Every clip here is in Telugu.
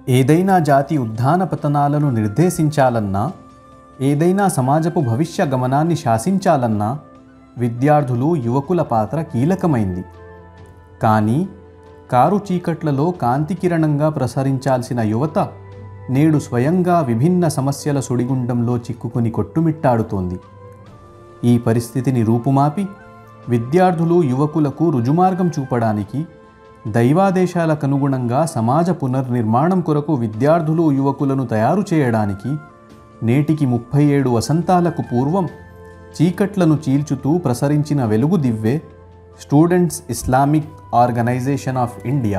ఏదైనా జాతి ఉద్ధాన పతనాలను నిర్దేశించాలన్నా ఏదైనా సమాజపు భవిష్య గమనాన్ని శాసించాలన్నా విద్యార్థులు యువకుల పాత్ర కీలకమైంది కానీ కారు చీకట్లలో కాంతి కిరణంగా ప్రసరించాల్సిన యువత నేడు స్వయంగా విభిన్న సమస్యల సుడిగుండంలో చిక్కుకుని కొట్టుమిట్టాడుతోంది ఈ పరిస్థితిని రూపుమాపి విద్యార్థులు యువకులకు రుజుమార్గం చూపడానికి దైవాదేశాలకు అనుగుణంగా సమాజ పునర్నిర్మాణం కొరకు విద్యార్థులు యువకులను తయారు చేయడానికి నేటికి ముప్పై ఏడు వసంతాలకు పూర్వం చీకట్లను చీల్చుతూ ప్రసరించిన వెలుగు దివ్వే Students Islamic Organisation of India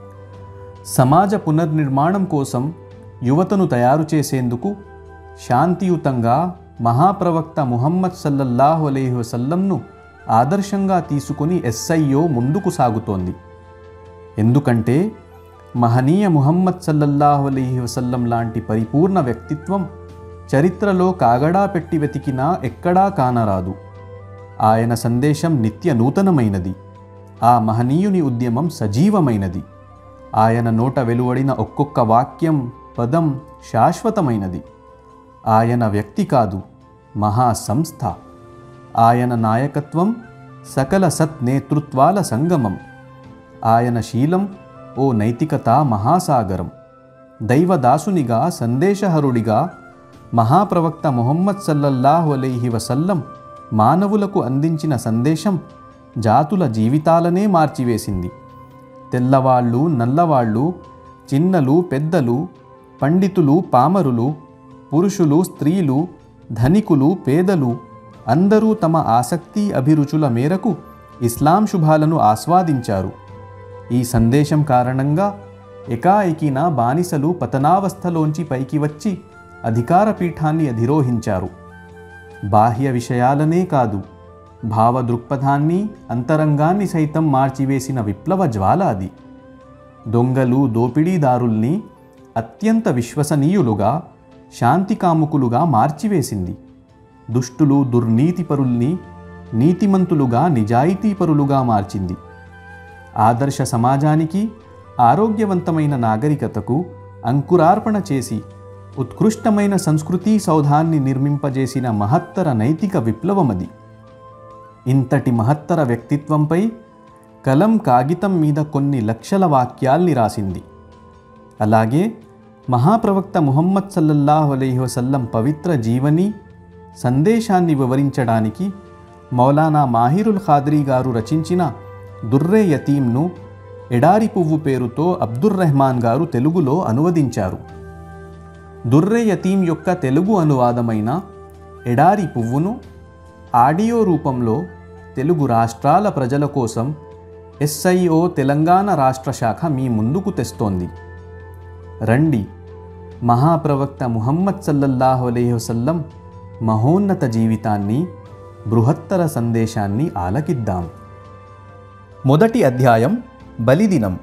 సమాజ పునర్నిర్మాణం కోసం యువతను తయారు చేసేందుకు శాంతియుతంగా మహాప్రవక్త ముహమ్మద్ సల్లల్లాహు అలైహి వసల్లంను ఆదర్శంగా తీసుకుని ఎస్ఐఓ ముందుకు సాగుతోంది ఎందుకంటే మహనీయ ముహమ్మద్ సల్లల్లాహు అలైహి వసల్లం లాంటి పరిపూర్ణ వ్యక్తిత్వం చరిత్రలో కాగడా పెట్టి వెతికినా ఎక్కడా కానరాదు ఆయన సందేశం నిత్య నూతనమైనది ఆ మహనీయుని ఉద్యమం సజీవమైనది ఆయన నోట వెలువడిన ఒక్కొక్క వాక్యం పదం శాశ్వతమైనది ఆయన వ్యక్తి కాదు మహా సంస్థ ఆయన నాయకత్వం సకల సత్ నేతృత్వాల సంగమం ఆయన శీలం ఓ నైతికత మహాసాగరం దైవదాసునిగా సందేశహరుడిగా మహాప్రవక్త ముహమ్మద్ సల్లల్లాహు అలైహి వసల్లం మానవులకు అందించిన సందేశం జాతుల జీవితాలనే మార్చివేసింది తెల్లవాళ్ళు నల్లవాళ్ళు చిన్నలు పెద్దలు పండితులు పామరులు పురుషులు స్త్రీలు ధనికులు పేదలు అందరూ తమ ఆసక్తి అభిరుచుల మేరకు ఇస్లాం శుభాలను ఆస్వాదించారు ఈ సందేశం కారణంగా ఎకాఎకిన బానిసలు పతనావస్థలోంచి పైకి వచ్చి అధికార పీఠాన్ని అధిరోహించారు బాహ్య విషయాలనే కాదు భావ దృక్పథాన్ని అంతరంగాన్ని సైతం మార్చివేసిన విప్లవ జ్వాల అది దొంగలు దోపిడీదారుల్ని అత్యంత విశ్వసనీయులుగా శాంతికాముకులుగా మార్చివేసింది దుష్టులు దుర్నీతిపరుల్ని నీతిమంతులుగా నిజాయితీపరులుగా మార్చింది ఆదర్శ సమాజానికి ఆరోగ్యవంతమైన నాగరికతకు అంకురార్పణ చేసి ఉత్కృష్టమైన సంస్కృతీ సౌధాన్ని నిర్మింపజేసిన మహత్తర నైతిక విప్లవమది ఇంతటి మహత్తర వ్యక్తిత్వంపై కలం కాగితం మీద కొన్ని లక్షల వాక్యాల్ని రాసింది అలాగే మహాప్రవక్త ముహమ్మద్ సల్లల్లాహు అలైహి వసల్లం పవిత్ర జీవని సందేశాన్ని వివరించడానికి మౌలానా మాహిరుల్ ఖాద్రీ గారు రచించిన దుర్రే యతీంను ఎడారి పువ్వు పేరుతో అబ్దుర్ రెహమాన్ గారు తెలుగులో అనువదించారు దుర్రే యతీం యొక్క తెలుగు అనువాదమైన ఎడారి పువ్వును ఆడియో రూపంలో తెలుగు రాష్ట్రాల ప్రజల కోసం ఎస్ఐఓ తెలంగాణ రాష్ట్ర శాఖ మీ ముందుకు తెస్తోంది రండి మహాప్రవక్త ముహమ్మద్ సల్లల్లాహు అలైహి వసల్లం మహోన్నత జీవితాన్ని బృహత్తర సందేశాన్ని ఆలకిద్దాం మొదటి అధ్యాయం బలిదినం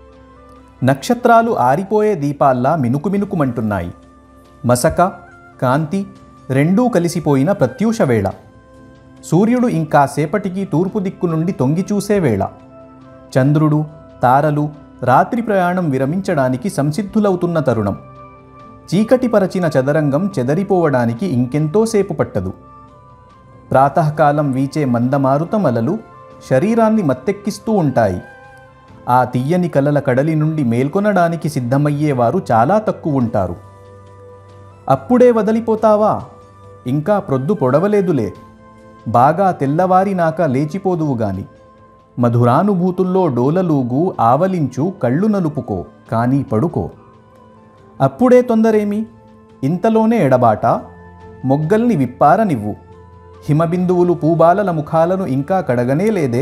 నక్షత్రాలు ఆరిపోయే దీపాల్లా మినుకుమినుకుమంటున్నాయి మసక కాంతి రెండూ కలిసిపోయిన ప్రత్యూష వేళ సూర్యుడు ఇంకా సేపటికి తూర్పు దిక్కు నుండి తొంగి చూసే వేళ చంద్రుడు తారలు రాత్రి ప్రయాణం విరమించడానికి సంసిద్ధులవుతున్న తరుణం చీకటి పరచిన చదరంగం చెదరిపోవడానికి ఇంకెంతోసేపు పట్టదు ప్రాతకాలం వీచే మందమారుత మలలు శరీరాన్ని మత్తెక్కిస్తూ ఉంటాయి ఆ తీయని కలల కడలి నుండి మేల్కొనడానికి సిద్ధమయ్యేవారు చాలా తక్కువ ఉంటారు అప్పుడే వదిలిపోతావా ఇంకా ప్రొద్దు పొడవలేదులే బాగా తెల్లవారినాక లేచిపోదువు గాని మధురానుభూతుల్లో డోలలూగు ఆవలించు కళ్ళు నలుపుకో కానీ పడుకో అప్పుడే తొందరేమి ఇంతలోనే ఎడబాట మొగ్గల్ని విప్పారనివ్వు హిమబిందువులు పూబాలల ముఖాలను ఇంకా కడగనే లేదే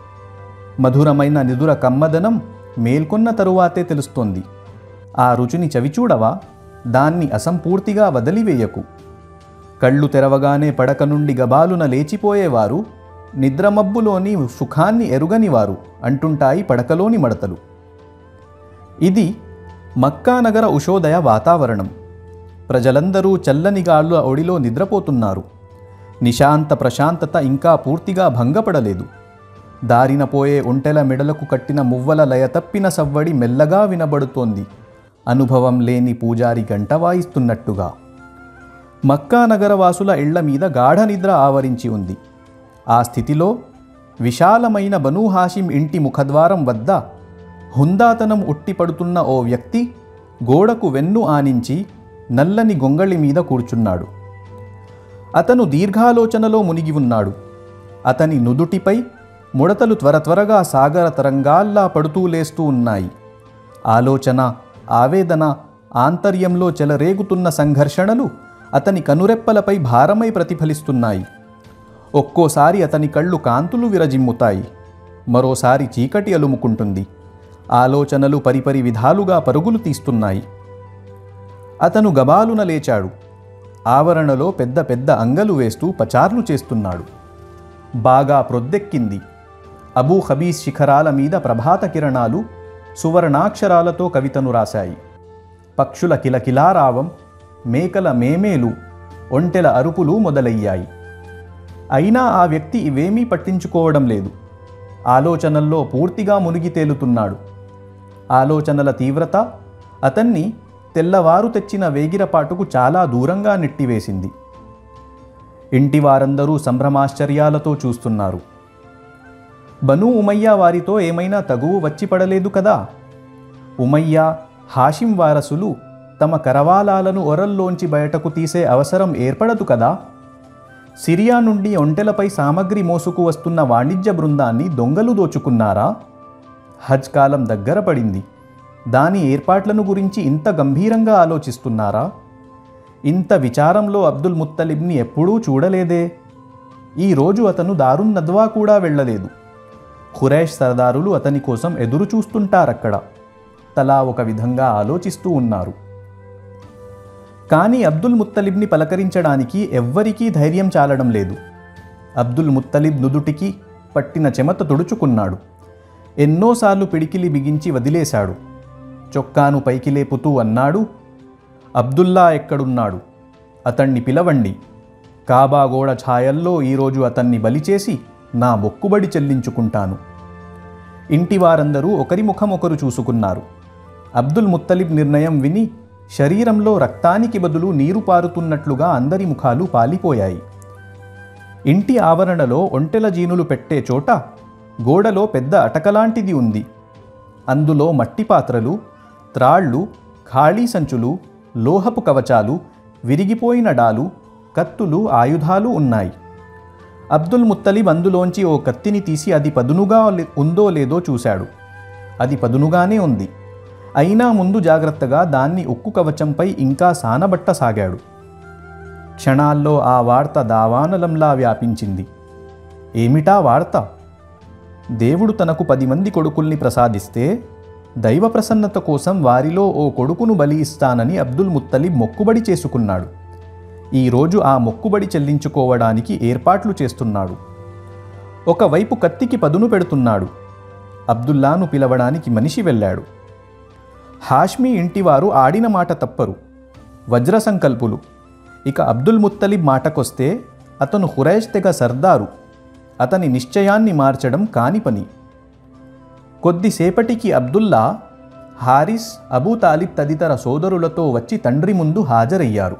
మధురమైన నిదుర కమ్మదనం మేల్కొన్న తరువాతే తెలుస్తోంది ఆ రుచిని చవిచూడవా దాన్ని అసంపూర్తిగా వదిలివేయకు కళ్ళు తెరవగానే పడక నుండి గబాలున లేచిపోయేవారు నిద్రమబ్బులోని సుఖాన్ని ఎరుగనివారు అంటుంటాయి పడకలోని మడతలు ఇది మక్కా నగర ఉషోదయ వాతావరణం ప్రజలందరూ చల్లని గాళ్ళ ఒడిలో నిద్రపోతున్నారు నిశాంత ప్రశాంతత ఇంకా పూర్తిగా భంగపడలేదు దారిన పోయే ఒంటెల మెడలకు కట్టిన మువ్వల లయ తప్పిన సవ్వడి మెల్లగా వినబడుతోంది అనుభవం లేని పూజారి గంట వాయిస్తున్నట్టుగా మక్కా నగరవాసుల ఇళ్ల మీద గాఢ నిద్ర ఆవరించి ఉంది ఆ స్థితిలో విశాలమైన బనూ హాషిం ఇంటి ముఖద్వారం వద్ద హుందాతనం ఉట్టిపడుతున్న ఓ వ్యక్తి గోడకు వెన్ను ఆనించి నల్లని గొంగళి మీద కూర్చున్నాడు అతను దీర్ఘాలోచనలో మునిగి ఉన్నాడు అతని నుదుటిపై ముడతలు త్వర త్వరగా సాగర తరంగాల్లా పడుతూ లేస్తూ ఉన్నాయి ఆలోచన ఆవేదన ఆంతర్యంలో చెలరేగుతున్న సంఘర్షణలు అతని కనురెప్పలపై భారమై ప్రతిఫలిస్తున్నాయి ఒక్కోసారి అతని కళ్ళు కాంతులు విరజిమ్ముతాయి మరోసారి చీకటి అలుముకుంటుంది ఆలోచనలు పరిపరి విధాలుగా పరుగులు తీస్తున్నాయి అతను గబాలున లేచాడు ఆవరణలో పెద్ద పెద్ద అంగలు వేస్తూ పచార్లు చేస్తున్నాడు బాగా ప్రొద్దెక్కింది అబూ ఖబీస్ శిఖరాల మీద ప్రభాత కిరణాలు సువర్ణాక్షరాలతో కవితను రాశాయి పక్షుల కిలకిలారావం మేకల మేమేలు ఒంటెల అరుపులు మొదలయ్యాయి అయినా ఆ వ్యక్తి ఇవేమీ పట్టించుకోవడం లేదు ఆలోచనల్లో పూర్తిగా మునిగి తేలుతున్నాడు ఆలోచనల తీవ్రత అతన్ని తెల్లవారు తెచ్చిన వేగిరపాటుకు చాలా దూరంగా నెట్టివేసింది ఇంటి వారందరూ సంభ్రమాశ్చర్యాలతో చూస్తున్నారు బను ఉమయ్య వారితో ఏమైనా తగువు వచ్చి పడలేదు కదా ఉమయ్య హాషిం వారసులు తమ కరవాలాలను ఒరల్లోంచి బయటకు తీసే అవసరం ఏర్పడదు కదా సిరియా నుండి ఒంటెలపై సామగ్రి మోసుకు వస్తున్న వాణిజ్య బృందాన్ని దొంగలు దోచుకున్నారా హజ్ కాలం దగ్గర పడింది దాని ఏర్పాట్లను గురించి ఇంత గంభీరంగా ఆలోచిస్తున్నారా ఇంత విచారంలో అబ్దుల్ ముత్తలిబ్ని ఎప్పుడూ చూడలేదే ఈరోజు అతను దారున్ నద్వా కూడా వెళ్ళలేదు ఖురైష్ సర్దారులు అతని కోసం ఎదురు చూస్తుంటారక్కడ తలా ఒక విధంగా ఆలోచిస్తూ ఉన్నారు కానీ అబ్దుల్ ముత్తలిబ్ని పలకరించడానికి ఎవ్వరికీ ధైర్యం చాలడం లేదు అబ్దుల్ ముత్తలిబ్ నుదుటికి పట్టిన చెమట తుడుచుకున్నాడు ఎన్నోసార్లు పిడికిలి బిగించి వదిలేశాడు చొక్కాను పైకి లేపుతూ అన్నాడు అబ్దుల్లా ఎక్కడున్నాడు అతన్ని పిలవండి కాబా గోడ ఛాయల్లో ఈరోజు అతన్ని బలిచేసి నా మొక్కుబడి చెల్లించుకుంటాను ఇంటి వారందరూ ఒకరి ముఖం ఒకరు చూసుకున్నారు అబ్దుల్ ముత్తలిబ్ నిర్ణయం విని శరీరంలో రక్తానికి బదులు నీరు పారుతున్నట్లుగా అందరి ముఖాలు పాలిపోయాయి ఇంటి ఆవరణలో ఒంటెల జీనులు పెట్టే చోట గోడలో పెద్ద అటకలాంటిది ఉంది అందులో మట్టి పాత్రలు త్రాళ్ళు ఖాళీ సంచులు లోహపు కవచాలు విరిగిపోయిన డాలు కత్తులు ఆయుధాలు ఉన్నాయి అబ్దుల్ ముత్తలిబ్ అందులోంచి ఓ కత్తిని తీసి అది పదునుగా లే- ఉందో లేదో చూశాడు అది పదునుగానే ఉంది అయినా ముందు జాగ్రత్తగా దాన్ని ఉక్కు కవచంపై ఇంకా సానబట్టసాగాడు క్షణాల్లో ఆ వార్త దావానలంలా వ్యాపించింది ఏమిటా వార్త దేవుడు తనకు పది మంది కొడుకుల్ని ప్రసాదిస్తే దైవ ప్రసన్నత కోసం వారిలో ఓ కొడుకును బలి ఇస్తానని అబ్దుల్ ముత్తలిబ్ మొక్కుబడి చేసుకున్నాడు ఈరోజు ఆ మొక్కుబడి చెల్లించుకోవడానికి ఏర్పాట్లు చేస్తున్నాడు ఒకవైపు కత్తికి పదును పెడుతున్నాడు అబ్దుల్లాను పిలవడానికి మనిషి వెళ్ళాడు హాష్మీ ఇంటివారు ఆడిన మాట తప్పరు వజ్ర సంకల్పులు ఇక అబ్దుల్ ముత్తలిబ్ మాటకొస్తే అతను హురైష్ తెగ సర్దారు అతని నిశ్చయాన్ని మార్చడం కాని పని కొద్దిసేపటికి అబ్దుల్లా హారిస్ అబూ తాలిబ్ తదితర సోదరులతో వచ్చి తండ్రి ముందు హాజరయ్యారు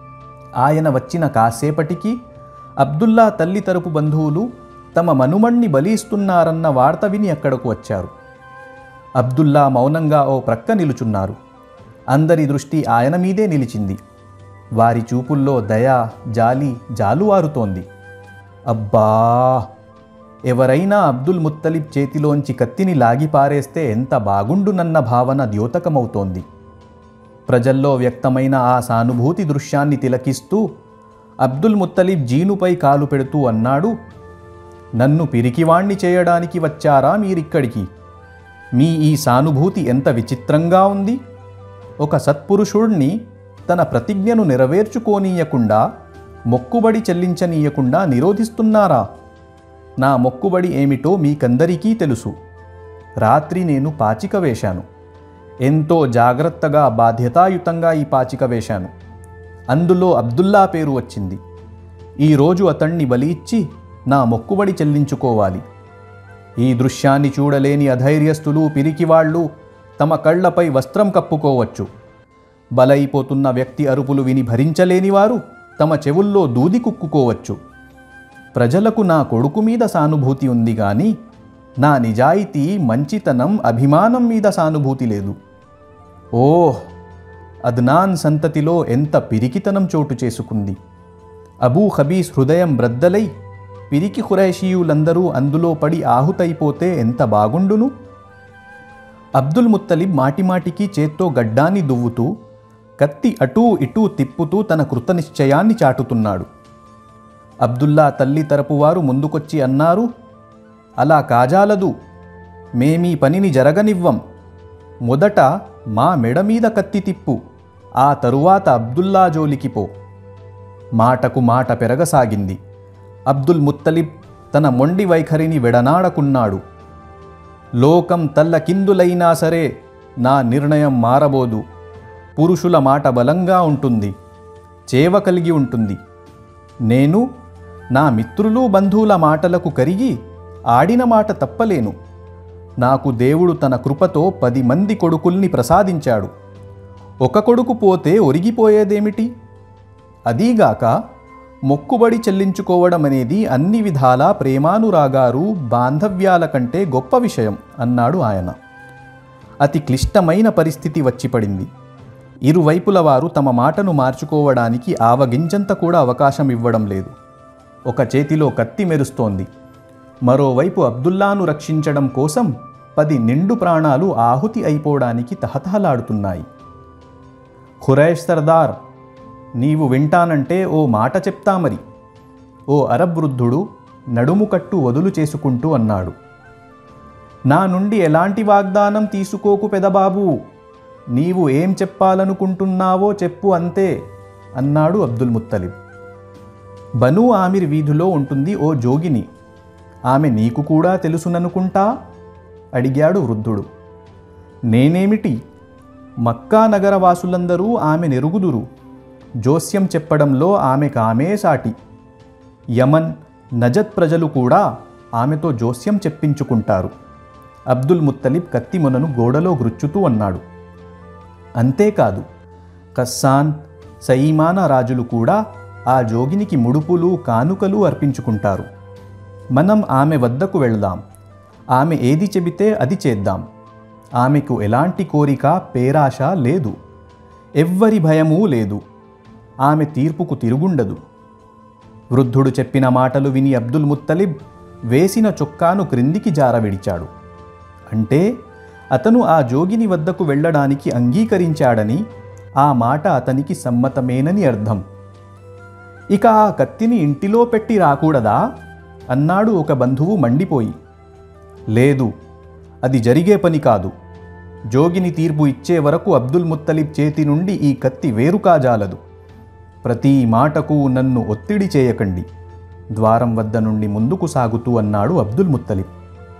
ఆయన వచ్చిన కాసేపటికి అబ్దుల్లా తల్లి తరపు బంధువులు తమ మనుమణ్ణి బలిస్తున్నారన్న వార్త విని అక్కడకు వచ్చారు అబ్దుల్లా మౌనంగా ఓ ప్రక్క నిలుచున్నారు అందరి దృష్టి ఆయన మీదే నిలిచింది వారి చూపుల్లో దయ జాలి జాలువారుతోంది అబ్బా ఎవరైనా అబ్దుల్ ముత్తలిబ్ చేతిలోంచి కత్తిని లాగి పారేస్తే ఎంత బాగుండునన్న భావన ద్యోతకమవుతోంది ప్రజల్లో వ్యక్తమైన ఆ సానుభూతి దృశ్యాన్ని తిలకిస్తూ అబ్దుల్ ముత్తలిబ్ జీనుపై కాలు పెడుతూ అన్నాడు నన్ను పిరికివాణ్ణి చేయడానికి వచ్చారా మీరిక్కడికి మీ ఈ సానుభూతి ఎంత విచిత్రంగా ఉంది ఒక సత్పురుషుణ్ణి తన ప్రతిజ్ఞను నెరవేర్చుకోనీయకుండా మొక్కుబడి చెల్లించనీయకుండా నిరోధిస్తున్నారా నా మొక్కుబడి ఏమిటో మీకందరికీ తెలుసు రాత్రి నేను పాచిక వేశాను ఎంతో జాగ్రత్తగా బాధ్యతాయుతంగా ఈ పాచిక వేశాను అందులో అబ్దుల్లా పేరు వచ్చింది ఈరోజు అతణ్ణి బలి ఇచ్చి నా మొక్కుబడి చెల్లించుకోవాలి ఈ దృశ్యాన్ని చూడలేని అధైర్యస్తులు పిరికివాళ్ళు తమ కళ్లపై వస్త్రం కప్పుకోవచ్చు బలైపోతున్న వ్యక్తి అరుపులు విని భరించలేని వారు తమ చెవుల్లో దూది కుక్కుకోవచ్చు ప్రజలకు నా కొడుకు మీద సానుభూతి ఉంది గాని నా నిజాయితీ మంచితనం అభిమానం మీద సానుభూతి లేదు ఓహ్ అద్నాన్ సంతతిలో ఎంత పిరికితనం చోటు చేసుకుంది అబూ ఖబీస్ హృదయం బ్రద్దలై పిరికి ఖురైషీయులందరూ అందులో పడి ఆహుతైపోతే ఎంత బాగుండును అబ్దుల్ ముత్తలిబ్ మాటిమాటికి చేత్తో గడ్డాన్ని దువ్వుతూ కత్తి అటూ ఇటూ తిప్పుతూ తన కృతనిశ్చయాన్ని చాటుతున్నాడు అబ్దుల్లా తల్లి తరపు వారు ముందుకొచ్చి అన్నారు అలా కాజాలదు మేమీ పనిని జరగనివ్వం మొదట మా మెడ మీద కత్తి తిప్పు ఆ తరువాత అబ్దుల్లా జోలికి పో మాటకు మాట పెరగసాగింది అబ్దుల్ ముత్తలిబ్ తన మొండి వైఖరిని విడనాడకున్నాడు లోకం తల్లకిందులైనా సరే నా నిర్ణయం మారబోదు పురుషుల మాట బలంగా ఉంటుంది చేవ కలిగి ఉంటుంది నేను నా మిత్రులు బంధువుల మాటలకు కరిగి ఆడిన మాట తప్పలేను నాకు దేవుడు తన కృపతో పది మంది కొడుకుల్ని ప్రసాదించాడు ఒక కొడుకు పోతే ఒరిగిపోయేదేమిటి అదీగాక మొక్కుబడి చెల్లించుకోవడం అనేది అన్ని విధాలా ప్రేమానురాగారు బాంధవ్యాల కంటే గొప్ప విషయం అన్నాడు ఆయన అతి క్లిష్టమైన పరిస్థితి వచ్చి పడింది ఇరువైపుల వారు తమ మాటను మార్చుకోవడానికి ఆవగింజంత కూడా అవకాశం ఇవ్వడం లేదు ఒక చేతిలో కత్తి మెరుస్తోంది మరోవైపు అబ్దుల్లాను రక్షించడం కోసం పది నిండు ప్రాణాలు ఆహుతి అయిపోవడానికి తహతహలాడుతున్నాయి ఖురైష్ సర్దార్ నీవు వింటానంటే ఓ మాట చెప్తా మరి ఓ అరబ్ వృద్ధుడు నడుము కట్టు వదులు చేసుకుంటూ అన్నాడు నా నుండి ఎలాంటి వాగ్దానం తీసుకోకు పెదబాబు నీవు ఏం చెప్పాలనుకుంటున్నావో చెప్పు అంతే అన్నాడు అబ్దుల్ ముత్తలిబ్ బను ఆమిర్ వీధిలో ఉంటుంది ఓ జోగిని ఆమె నీకు కూడా తెలుసుననుకుంటా అడిగాడు వృద్ధుడు నేనేమిటి మక్కా నగర వాసులందరూ ఆమె నెరుగుదురు జోస్యం చెప్పడంలో ఆమెకు ఆమె సాటి యమన్ నజద్ ప్రజలు కూడా ఆమెతో జోస్యం చెప్పించుకుంటారు అబ్దుల్ ముత్తలిబ్ కత్తిమొనను గోడలో గ్రుచ్చుతూ అన్నాడు అంతేకాదు కస్సాన్ సయీమానా రాజులు కూడా ఆ జోగినికి ముడుపులు కానుకలు అర్పించుకుంటారు మనం ఆమె వద్దకు వెళదాం ఆమె ఏది చెబితే అది చేద్దాం ఆమెకు ఎలాంటి కోరిక పేరాశ లేదు ఎవ్వరి భయమూ లేదు ఆమె తీర్పుకు తిరుగుండదు వృద్ధుడు చెప్పిన మాటలు విని అబ్దుల్ ముత్తలిబ్ వేసిన చొక్కాను క్రిందికి జారవిడిచాడు అంటే అతను ఆ జోగిని వద్దకు వెళ్ళడానికి అంగీకరించాడని ఆ మాట అతనికి సమ్మతమేనని అర్థం ఇక ఆ కత్తిని ఇంటిలో పెట్టి రాకూడదా అన్నాడు ఒక బంధువు మండిపోయి లేదు అది జరిగే పని కాదు జోగిని తీర్పు ఇచ్చే వరకు అబ్దుల్ ముత్తలిబ్ చేతి నుండి ఈ కత్తి వేరు కాజాలదు ప్రతి మాటకు నన్ను ఒత్తిడి చేయకండి ద్వారం వద్ద నుండి ముందుకు సాగుతూ అన్నాడు అబ్దుల్ ముత్తలిబ్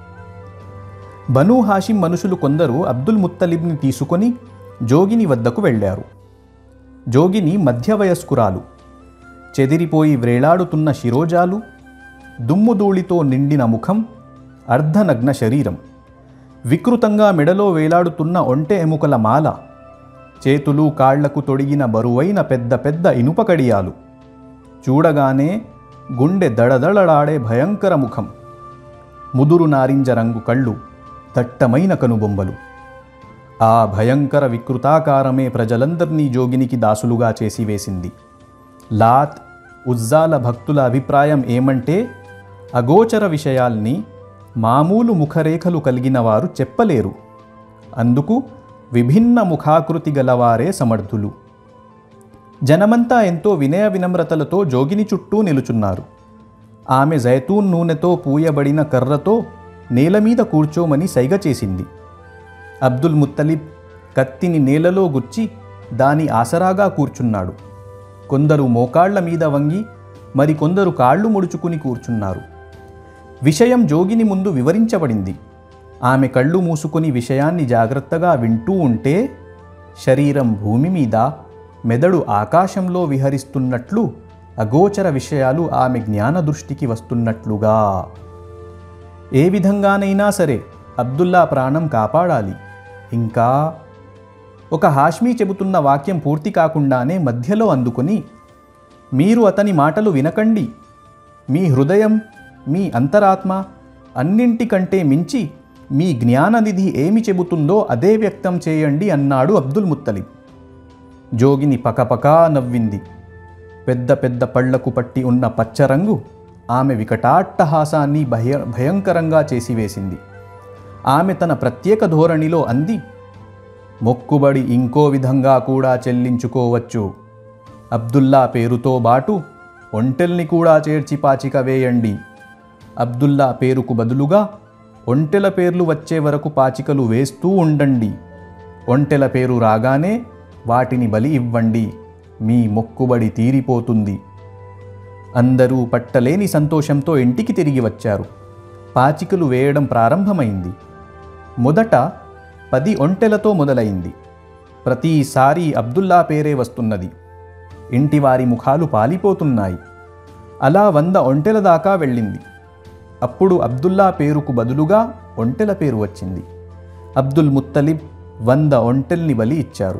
బనూ హాషిం మనుషులు కొందరు అబ్దుల్ ముత్తలిబ్ని తీసుకొని జోగిని వద్దకు వెళ్ళారు జోగిని మధ్య వయస్కురాలు చెదిరిపోయి వ్రేలాడుతున్న శిరోజాలు దుమ్ముధూళితో నిండిన ముఖం అర్ధనగ్న శరీరం వికృతంగా మెడలో వేలాడుతున్న ఒంటె ఎముకల మాల చేతులు కాళ్లకు తొడిగిన బరువైన పెద్ద పెద్ద ఇనుప కడియాలు చూడగానే గుండె దడదడలాడే భయంకర ముఖం ముదురు నారింజ రంగు కళ్ళు దట్టమైన కనుబొమ్మలు ఆ భయంకర వికృతాకారమే ప్రజలందర్నీ జోగినికి దాసులుగా చేసి వేసింది లాత్ ఉజ్జాల భక్తుల అభిప్రాయం ఏమంటే అగోచర విషయాల్ని మామూలు ముఖరేఖలు కలిగిన వారు చెప్పలేరు అందుకు విభిన్న ముఖాకృతి గలవారే సమర్థులు జనమంతా ఎంతో వినయ వినమ్రతలతో జోగిని చుట్టూ నిలుచున్నారు ఆమె జైతూన్ నూనెతో పూయబడిన కర్రతో నేల మీద కూర్చోమని సైగ చేసింది అబ్దుల్ ముత్తలిబ్ కత్తిని నేలలో గుచ్చి దాని ఆసరాగా కూర్చున్నాడు కొందరు మోకాళ్ల మీద వంగి మరికొందరు కాళ్ళు ముడుచుకుని కూర్చున్నారు విషయం జోగిని ముందు వివరించబడింది ఆమె కళ్ళు మూసుకుని విషయాన్ని జాగ్రత్తగా వింటూ ఉంటే శరీరం భూమి మీద మెదడు ఆకాశంలో విహరిస్తున్నట్లు అగోచర విషయాలు ఆమె జ్ఞాన దృష్టికి వస్తున్నట్లుగా ఏ విధంగానైనా సరే అబ్దుల్లా ప్రాణం కాపాడాలి ఇంకా ఒక హాష్మీ చెబుతున్న వాక్యం పూర్తి కాకుండానే మధ్యలో అందుకొని మీరు అతని మాటలు వినకండి మీ హృదయం మీ అంతరాత్మ అన్నింటికంటే మించి మీ జ్ఞాననిధి ఏమి చెబుతుందో అదే వ్యక్తం చేయండి అన్నాడు అబ్దుల్ ముత్తలిబ్ జోగిని పకపకా నవ్వింది పెద్ద పెద్ద పళ్లకు పట్టి ఉన్న పచ్చరంగు ఆమె వికటాట్టహాసాన్ని భయ భయంకరంగా చేసివేసింది ఆమె తన ప్రత్యేక ధోరణిలో అంది మొక్కుబడి ఇంకో విధంగా కూడా చెల్లించుకోవచ్చు అబ్దుల్లా పేరుతో బాటు ఒంటెల్ని కూడా చేర్చి పాచిక వేయండి అబ్దుల్లా పేరుకు బదులుగా ఒంటెల పేర్లు వచ్చే వరకు పాచికలు వేస్తూ ఉండండి ఒంటెల పేరు రాగానే వాటిని బలి ఇవ్వండి మీ మొక్కుబడి తీరిపోతుంది అందరూ పట్టలేని సంతోషంతో ఇంటికి తిరిగి వచ్చారు పాచికలు వేయడం ప్రారంభమైంది మొదట పది ఒంటెలతో మొదలైంది ప్రతిసారి అబ్దుల్లా పేరే వస్తున్నది ఇంటివారి ముఖాలు పాలిపోతున్నాయి అలా వంద ఒంటెల దాకా వెళ్ళింది అప్పుడు అబ్దుల్లా పేరుకు బదులుగా ఒంటెల పేరు వచ్చింది అబ్దుల్ ముత్తలిబ్ వంద ఒంటెల్ని బలి ఇచ్చారు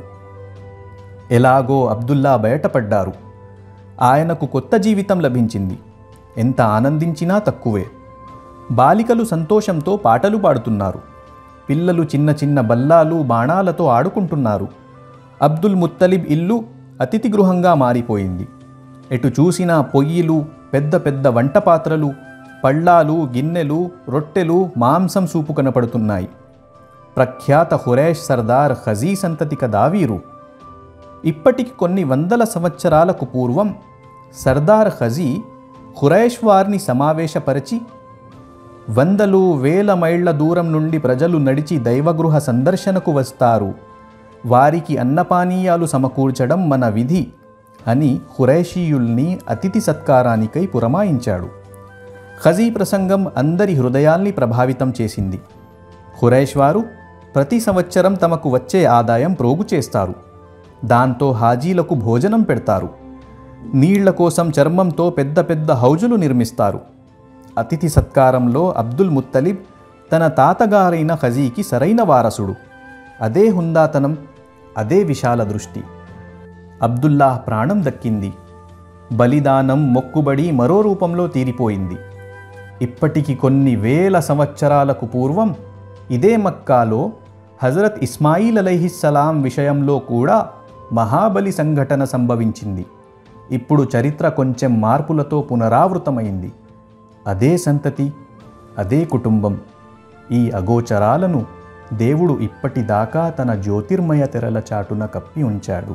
ఎలాగో అబ్దుల్లా బయటపడ్డారు ఆయనకు కొత్త జీవితం లభించింది ఎంత ఆనందించినా తక్కువే బాలికలు సంతోషంతో పాటలు పాడుతున్నారు పిల్లలు చిన్న చిన్న బల్లాలు బాణాలతో ఆడుకుంటున్నారు అబ్దుల్ ముత్తలిబ్ ఇల్లు అతిథి గృహంగా మారిపోయింది ఎటు చూసినా పొయ్యిలు పెద్ద పెద్ద వంట పాత్రలు పళ్ళాలు గిన్నెలు రొట్టెలు మాంసం సూపు కనపడుతున్నాయి ప్రఖ్యాత హురేష్ సర్దార్ ఖజీ సంతతిక దావీరు ఇప్పటికి కొన్ని వందల సంవత్సరాలకు పూర్వం సర్దార్ ఖజీ ఖురైష్ వారిని సమావేశపరిచి వందలు వేల మైళ్ల దూరం నుండి ప్రజలు నడిచి దైవగృహ సందర్శనకు వస్తారు వారికి అన్నపానీయాలు సమకూర్చడం మన విధి అని ఖురైషీయుల్ని అతిథి సత్కారానికై పురమాయించాడు ఖజీ ప్రసంగం అందరి హృదయాల్ని ప్రభావితం చేసింది ఖురైష్ వారు ప్రతి సంవత్సరం తమకు వచ్చే ఆదాయం ప్రోగు చేస్తారు దాంతో హాజీలకు భోజనం పెడతారు నీళ్ల కోసం చర్మంతో పెద్ద పెద్ద హౌజులు నిర్మిస్తారు అతిథి సత్కారంలో అబ్దుల్ ముత్తలిబ్ తన తాతగారైన ఖజీకి సరైన వారసుడు అదే హుందాతనం అదే విశాల దృష్టి అబ్దుల్లా ప్రాణం దక్కింది బలిదానం మొక్కుబడి మరో రూపంలో తీరిపోయింది ఇప్పటికి కొన్ని వేల సంవత్సరాలకు పూర్వం ఇదే మక్కాలో హజరత్ ఇస్మాయిల్ అలైహిస్సలాం విషయంలో కూడా మహాబలి సంఘటన సంభవించింది ఇప్పుడు చరిత్ర కొంచెం మార్పులతో పునరావృతమైంది అదే సంతతి అదే కుటుంబం ఈ అగోచరాలను దేవుడు ఇప్పటిదాకా తన జ్యోతిర్మయ తెరల చాటున కప్పి ఉంచాడు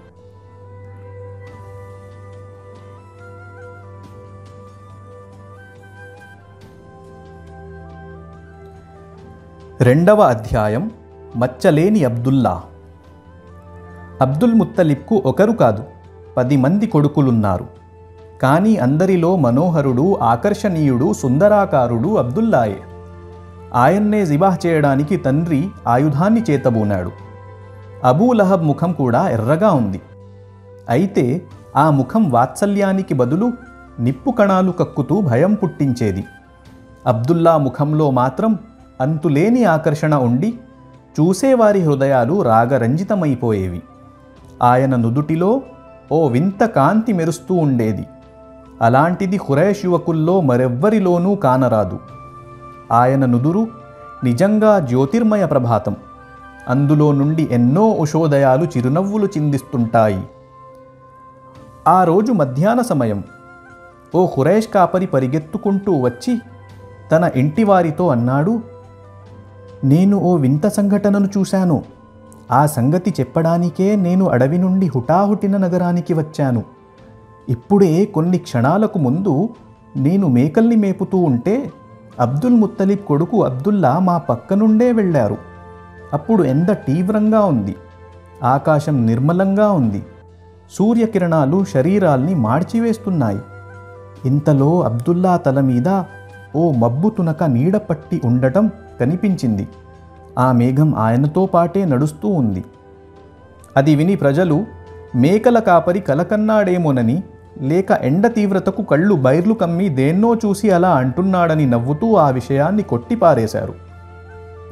రెండవ అధ్యాయం మచ్చలేని అబ్దుల్లా అబ్దుల్ ముత్తలిబ్కు ఒకరు కాదు పది మంది కొడుకులున్నారు కానీ అందరిలో మనోహరుడు ఆకర్షణీయుడు సుందరాకారుడు అబ్దుల్లాయే ఆయన్నే జిబాహ్ చేయడానికి తండ్రి ఆయుధాన్ని చేతబూనాడు అబూలహబ్ ముఖం కూడా ఎర్రగా ఉంది అయితే ఆ ముఖం వాత్సల్యానికి బదులు నిప్పు కణాలు కక్కుతూ భయం పుట్టించేది అబ్దుల్లా ముఖంలో మాత్రం అంతులేని ఆకర్షణ ఉండి చూసేవారి హృదయాలు రాగరంజితమైపోయేవి ఆయన నుదుటిలో ఓ వింత కాంతి మెరుస్తూ ఉండేది అలాంటిది ఖురైష్ యువకుల్లో మరెవ్వరిలోనూ కానరాదు ఆయన నుదురు నిజంగా జ్యోతిర్మయ ప్రభాతం అందులో నుండి ఎన్నో ఉషోదయాలు చిరునవ్వులు చిందిస్తుంటాయి ఆ రోజు మధ్యాహ్న సమయం ఓ ఖురైష్ కాపరి పరిగెత్తుకుంటూ వచ్చి తన ఇంటివారితో అన్నాడు నేను ఓ వింత సంఘటనను చూశాను ఆ సంగతి చెప్పడానికే నేను అడవి నుండి హుటాహుటిన నగరానికి వచ్చాను ఇప్పుడే కొన్ని క్షణాలకు ముందు నేను మేకల్ని మేపుతూ ఉంటే అబ్దుల్ ముత్తలిబ్ కొడుకు అబ్దుల్లా మా పక్క నుండే వెళ్ళారు అప్పుడు ఎండ తీవ్రంగా ఉంది ఆకాశం నిర్మలంగా ఉంది సూర్యకిరణాలు శరీరాల్ని మార్చివేస్తున్నాయి ఇంతలో అబ్దుల్లా తల మీద ఓ మబ్బు తునక నీడ పట్టి ఉండటం కనిపించింది ఆ మేఘం ఆయనతో పాటే నడుస్తూ ఉంది అది విని ప్రజలు మేకల కాపరి కలకన్నాడేమోనని లేక ఎండ తీవ్రతకు కళ్ళు బైర్లు కమ్మి దేన్నో చూసి అలా అంటున్నాడని నవ్వుతూ ఆ విషయాన్ని కొట్టిపారేశారు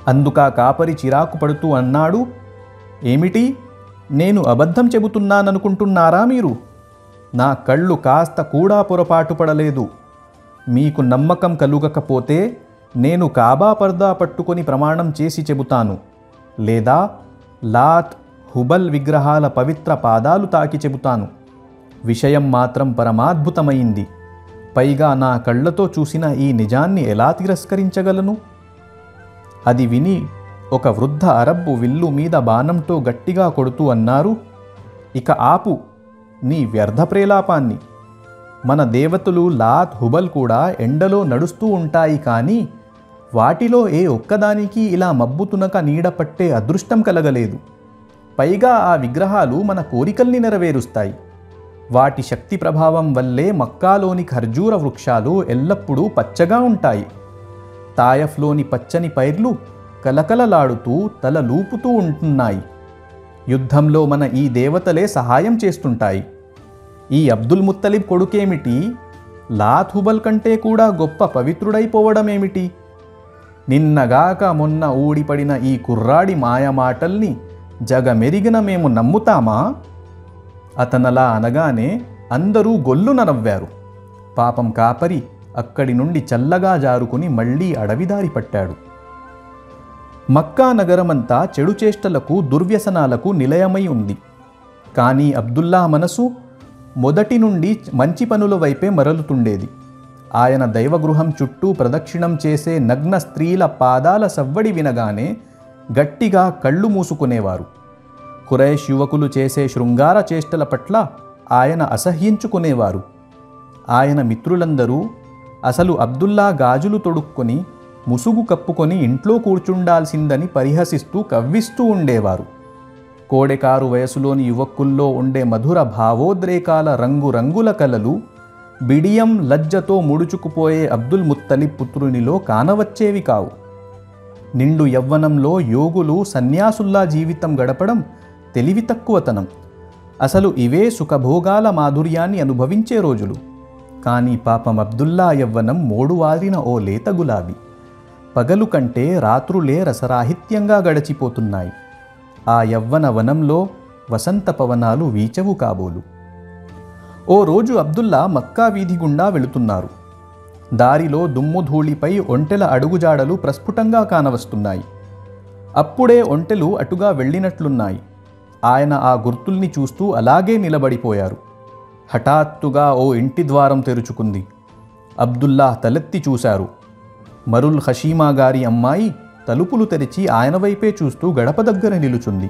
అందుకా కాపరి చిరాకు పడుతూ అన్నాడు ఏమిటి నేను అబద్ధం చెబుతున్నాననుకుంటున్నారా మీరు నా కళ్ళు కాస్త కూడా పొరపాటు పడలేదు మీకు నమ్మకం కలుగకపోతే నేను కాబా పర్దా పట్టుకొని ప్రమాణం చేసి చెబుతాను లేదా లాత్ హుబల్ విగ్రహాల పవిత్ర పాదాలు తాకి చెబుతాను విషయం మాత్రం పరమాద్భుతమైంది పైగా నా కళ్ళతో చూసిన ఈ నిజాన్ని ఎలా తిరస్కరించగలను అది విని ఒక వృద్ధ అరబ్బు విల్లు మీద బాణంతో గట్టిగా కొడుతూ అన్నారు ఇక ఆపు నీ వ్యర్థ ప్రేలాపాన్ని మన దేవతలు లాత్ హుబల్ కూడా ఎండలో నడుస్తూ ఉంటాయి కానీ వాటిలో ఏ ఒక్కదానికి ఇలా మబ్బుతునక నీడ పట్టే అదృష్టం కలగలేదు పైగా ఆ విగ్రహాలు మన కోరికల్ని నెరవేరుస్తాయి వాటి శక్తి ప్రభావం వల్లే మక్కాలోని ఖర్జూర వృక్షాలు ఎల్లప్పుడూ పచ్చగా ఉంటాయి తాయఫ్లోని పచ్చని పైర్లు కలకలలాడుతూ తల లూపుతూ ఉంటున్నాయి యుద్ధంలో మన ఈ దేవతలే సహాయం చేస్తుంటాయి ఈ అబ్దుల్ ముత్తలిబ్ కొడుకేమిటి లాత్ హుబల్ కంటే కూడా గొప్ప పవిత్రుడైపోవడమేమిటి నిన్నగాక మొన్న ఊడిపడిన ఈ కుర్రాడి మాయమాటల్ని జగమెరిగిన మేము నమ్ముతామా అతనలా అనగానే అందరూ గొల్లున నవ్వారు పాపం కాపరి అక్కడి నుండి చల్లగా జారుకుని మళ్ళీ అడవిదారి పట్టాడు మక్కా నగరమంతా చెడు చేష్టలకు దుర్వ్యసనాలకు నిలయమై ఉంది కానీ అబ్దుల్లా మనసు మొదటి నుండి మంచి పనుల వైపే మరలుతుండేది ఆయన దైవగృహం చుట్టూ ప్రదక్షిణం చేసే నగ్న స్త్రీల పాదాల సవ్వడి వినగానే గట్టిగా కళ్ళు మూసుకునేవారు ఖురైష్ యువకులు చేసే శృంగార చేష్టల పట్ల ఆయన అసహ్యించుకునేవారు ఆయన మిత్రులందరూ అసలు అబ్దుల్లా గాజులు తొడుక్కొని ముసుగు కప్పుకొని ఇంట్లో కూర్చుండాల్సిందని పరిహసిస్తూ కవ్విస్తూ ఉండేవారు కోడెకారు వయసులోని యువకుల్లో ఉండే మధుర భావోద్రేకాల రంగురంగుల కలలు బిడియం లజ్జతో ముడుచుకుపోయే అబ్దుల్ ముత్తలిబ్ పుత్రునిలో కానవచ్చేవి కావు నిండు యవ్వనంలో యోగులు సన్యాసుల్లా జీవితం గడపడం తెలివి తక్కువతనం అసలు ఇవే సుఖభోగాల మాధుర్యాన్ని అనుభవించే రోజులు కానీ పాపం అబ్దుల్లా యవ్వనం మోడువారిన ఓ లేత గులాబీ పగలు కంటే రాత్రులే రసరాహిత్యంగా గడిచిపోతున్నాయి ఆ యవ్వన వనంలో వసంత పవనాలు వీచవు కాబోలు ఓ రోజు అబ్దుల్లా మక్కా వీధి గుండా వెళుతున్నారు దారిలో దుమ్ము ధూళిపై ఒంటెల అడుగుజాడలు ప్రస్ఫుటంగా కానవస్తున్నాయి అప్పుడే ఒంటెలు అటుగా వెళ్ళినట్లున్నాయి ఆయన ఆ గుర్తుల్ని చూస్తూ అలాగే నిలబడిపోయారు హఠాత్తుగా ఓ ఇంటి ద్వారం తెరుచుకుంది అబ్దుల్లా తలెత్తి చూశారు మరుల్ హషీమా గారి అమ్మాయి తలుపులు తెరిచి ఆయన వైపే చూస్తూ గడప దగ్గర నిలుచుంది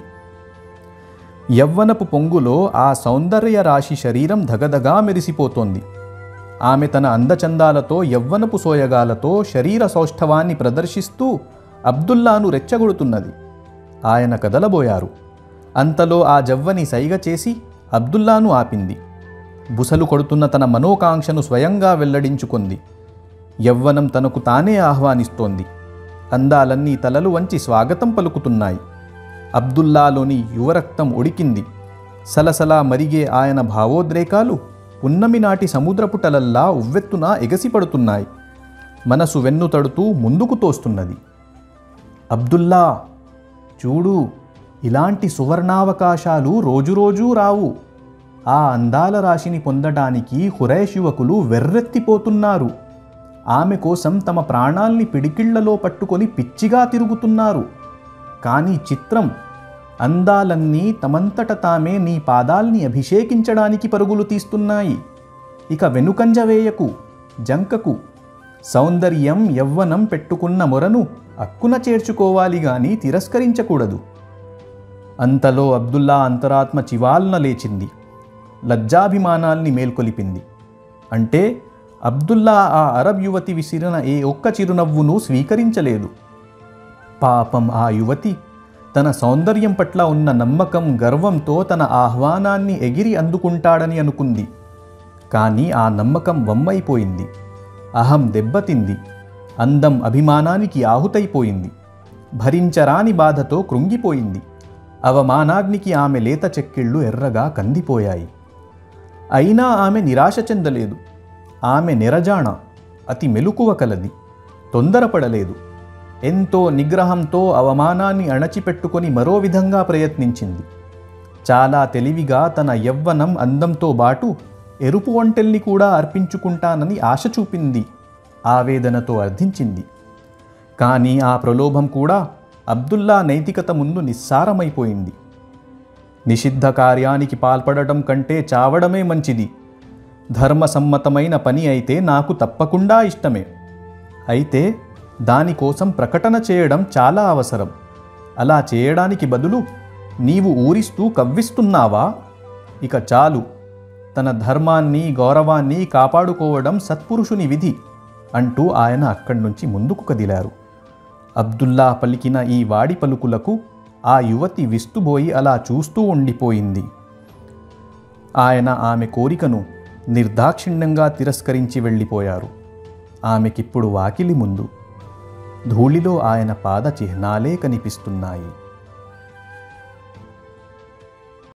యవ్వనపు పొంగులో ఆ సౌందర్య రాశి శరీరం ధగధగా మెరిసిపోతోంది ఆమె తన అందచందాలతో యవ్వనపు సోయగాలతో శరీర సౌష్ఠవాన్ని ప్రదర్శిస్తూ అబ్దుల్లాను రెచ్చగొడుతున్నది ఆయన కదలబోయారు అంతలో ఆ జవ్వని సైగ చేసి అబ్దుల్లాను ఆపింది బుసలు కొడుతున్న తన మనోకాంక్షను స్వయంగా వెల్లడించుకుంది యవ్వనం తనకు తానే ఆహ్వానిస్తోంది అందాలన్నీ తలలు వంచి స్వాగతం పలుకుతున్నాయి అబ్దుల్లాలోని యువరక్తం ఉడికింది సలసలా మరిగే ఆయన భావోద్రేకాలు పున్నమి నాటి సముద్రపుటలల్లా ఉవ్వెత్తున ఎగసిపడుతున్నాయి మనసు వెన్ను తడుతూ ముందుకు తోస్తున్నది అబ్దుల్లా చూడు ఇలాంటి సువర్ణావకాశాలు రోజురోజూ రావు ఆ అందాల రాశిని పొందడానికి హురైష్ యువకులు వెర్రెత్తిపోతున్నారు ఆమె కోసం తమ ప్రాణాల్ని పిడికిళ్లలో పట్టుకొని పిచ్చిగా తిరుగుతున్నారు కానీ చిత్రం అందాలన్నీ తమంతట తామే నీ పాదాల్ని అభిషేకించడానికి పరుగులు తీస్తున్నాయి ఇక వెనుకంజ వేయకు జంకకు సౌందర్యం యవ్వనం పెట్టుకున్న మొరను అక్కున చేర్చుకోవాలి గాని తిరస్కరించకూడదు అంతలో అబ్దుల్లా అంతరాత్మ చివాల్న లేచింది లజ్జాభిమానాల్ని మేల్కొలిపింది అంటే అబ్దుల్లా ఆ అరబ్ యువతి విసిరిన ఏ ఒక్క చిరునవ్వును స్వీకరించలేదు పాపం ఆ యువతి తన సౌందర్యం పట్ల ఉన్న నమ్మకం గర్వంతో తన ఆహ్వానాన్ని ఎగిరి అందుకుంటాడని అనుకుంది కానీ ఆ నమ్మకం వమ్మైపోయింది అహం దెబ్బతింది అందం అభిమానానికి ఆహుతైపోయింది భరించరాని బాధతో కృంగిపోయింది అవమానాగ్నికి ఆమె లేత చెక్కిళ్ళు ఎర్రగా కందిపోయాయి అయినా ఆమె నిరాశ చెందలేదు ఆమె నిరజాణ అతి మెలకువ కలది తొందరపడలేదు ఎంతో నిగ్రహంతో అవమానాన్ని అణచిపెట్టుకొని మరో విధంగా ప్రయత్నించింది చాలా తెలివిగా తన యవ్వనం అందంతో బాటు ఎరుపు ఒంటెల్ని కూడా అర్పించుకుంటానని ఆశ చూపింది ఆవేదనతో అర్థించింది కానీ ఆ ప్రలోభం కూడా అబ్దుల్లా నైతికత ముందు నిస్సారమైపోయింది నిషిద్ధ కార్యానికి పాల్పడటం కంటే చావడమే మంచిది ధర్మసమ్మతమైన పని అయితే నాకు తప్పకుండా ఇష్టమే అయితే దానికోసం ప్రకటన చేయడం చాలా అవసరం అలా చేయడానికి బదులు నీవు ఊరిస్తూ కవ్విస్తున్నావా ఇక చాలు తన ధర్మాన్ని గౌరవాన్ని కాపాడుకోవడం సత్పురుషుని విధి అంటూ ఆయన అక్కడి నుంచి ముందుకు కదిలారు అబ్దుల్లా పలికిన ఈ వాడి పలుకులకు ఆ యువతి విస్తుబోయి అలా చూస్తూ ఉండిపోయింది ఆయన ఆమె కోరికను నిర్దాక్షిణ్యంగా తిరస్కరించి వెళ్ళిపోయారు ఆమెకిప్పుడు వాకిలి ముందు ధూళిలో ఆయన పాద చిహ్నాలే కనిపిస్తున్నాయి